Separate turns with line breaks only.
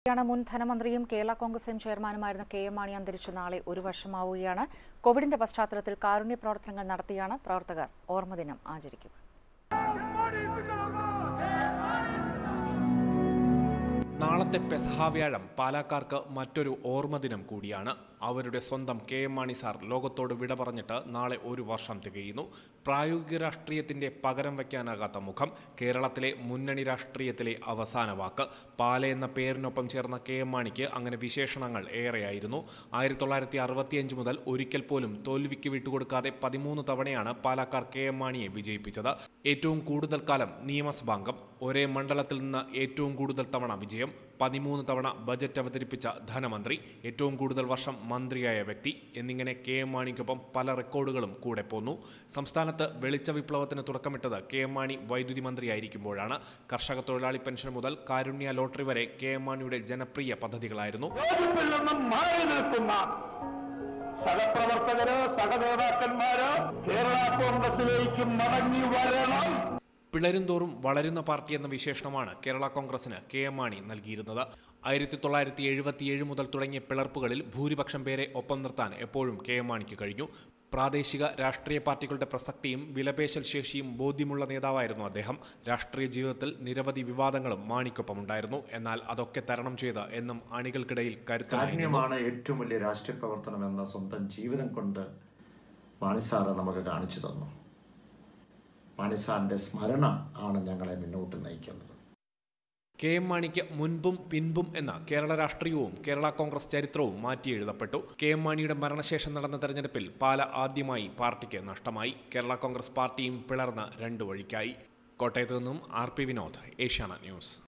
ാണ് മുൻ ധനമന്ത്രിയും കേരള കോൺഗ്രസ് എം ചെയർമാനുമായിരുന്ന കെ എം മാണി അന്തരിച്ച് നാളെ ഒരു വർഷമാവുകയാണ് കോവിഡിന്റെ പശ്ചാത്തലത്തിൽ കാരുണ്യ പ്രവർത്തനങ്ങൾ നടത്തിയാണ് പ്രവർത്തകർ ഓർമ്മദിനം ആചരിക്കുക
നാളത്തെ പെസഹ വ്യാഴം പാലാക്കാർക്ക് മറ്റൊരു ഓർമ്മദിനം കൂടിയാണ് അവരുടെ സ്വന്തം കെ എം മാണി സാർ ലോകത്തോട് വിട പറഞ്ഞിട്ട് നാളെ ഒരു വർഷം തികയുന്നു പ്രായോഗിക രാഷ്ട്രീയത്തിന്റെ പകരം വയ്ക്കാനാകാത്ത മുഖം കേരളത്തിലെ മുന്നണി രാഷ്ട്രീയത്തിലെ അവസാന വാക്ക് പാല എന്ന പേരിനൊപ്പം ചേർന്ന കെ എം മാണിക്ക് അങ്ങനെ വിശേഷണങ്ങൾ ഏറെയായിരുന്നു ആയിരത്തി തൊള്ളായിരത്തി അറുപത്തിയഞ്ച് മുതൽ ഒരിക്കൽ പോലും തോൽവിക്ക് വിട്ടുകൊടുക്കാതെ പതിമൂന്ന് തവണയാണ് പാലക്കാർ കെ എം മാണിയെ വിജയിപ്പിച്ചത് ഏറ്റവും കൂടുതൽ കാലം നിയമസഭാംഗം ഒരേ മണ്ഡലത്തിൽ നിന്ന് ഏറ്റവും കൂടുതൽ തവണ വിജയം പതിമൂന്ന് തവണ ബജറ്റ് അവതരിപ്പിച്ച ധനമന്ത്രി ഏറ്റവും കൂടുതൽ വർഷം മന്ത്രിയായ വ്യക്തി എന്നിങ്ങനെ കെ എം മാണിക്കൊപ്പം പല റെക്കോർഡുകളും കൂടെ പോന്നു സംസ്ഥാനത്ത് വെളിച്ച വിപ്ലവത്തിന് തുടക്കമിട്ടത് കെ എം മാണി വൈദ്യുതി മന്ത്രിയായിരിക്കുമ്പോഴാണ് കർഷക തൊഴിലാളി പെൻഷൻ മുതൽ കാരുണ്യ ലോട്ടറി വരെ കെ എം മാണിയുടെ ജനപ്രിയ പദ്ധതികളായിരുന്നു
യോജിപ്പിൽ നിന്നും മാറി നിൽക്കുന്ന സഹപ്രവർത്തകര് സഹനേതാക്കന്മാര് കേരള കോൺഗ്രസിലേക്ക് മടങ്ങി വരണം
പിളരുംതോറും വളരുന്ന പാർട്ടി എന്ന വിശേഷണമാണ് കേരള കോൺഗ്രസിന് കെ എം മാണി നൽകിയിരുന്നത് ആയിരത്തി തൊള്ളായിരത്തി എഴുപത്തിയേഴ് മുതൽ തുടങ്ങിയ പിളർപ്പുകളിൽ ഭൂരിപക്ഷം പേരെ ഒപ്പം നിർത്താൻ എപ്പോഴും കെ എം മാണിക്ക് കഴിഞ്ഞു പ്രാദേശിക രാഷ്ട്രീയ പാർട്ടികളുടെ പ്രസക്തിയും വിലപേശൽ ശേഷിയും ബോധ്യമുള്ള നേതാവായിരുന്നു അദ്ദേഹം രാഷ്ട്രീയ ജീവിതത്തിൽ നിരവധി വിവാദങ്ങളും മാണിക്കൊപ്പമുണ്ടായിരുന്നു എന്നാൽ അതൊക്കെ തരണം ചെയ്ത് എന്നും അണികൾക്കിടയിൽ കരുത്തനായിരുന്നു
കാരുണ്യമാണ് ഏറ്റവും വലിയ രാഷ്ട്രീയ പ്രവർത്തനം എന്ന സ്വന്തം ജീവിതം കൊണ്ട് മാണിസാറ് നമുക്ക് കാണിച്ചു തന്നു മാണിസാറിന്റെ സ്മരണ ആണ് ഞങ്ങളെ മുന്നോട്ട് നയിക്കുന്നത്
കെ എം മാണിക്ക് മുൻപും പിൻപും എന്ന കേരള രാഷ്ട്രീയവും കേരള കോൺഗ്രസ് ചരിത്രവും മാറ്റി എഴുതപ്പെട്ടു കെ എം മാണിയുടെ മരണശേഷം നടന്ന തെരഞ്ഞെടുപ്പിൽ പാല ആദ്യമായി പാർട്ടിക്ക് നഷ്ടമായി കേരള കോൺഗ്രസ് പാർട്ടിയും പിളർന്ന് രണ്ടു വഴിക്കായി കോട്ടയത്ത് നിന്നും R P Vinod Asianet news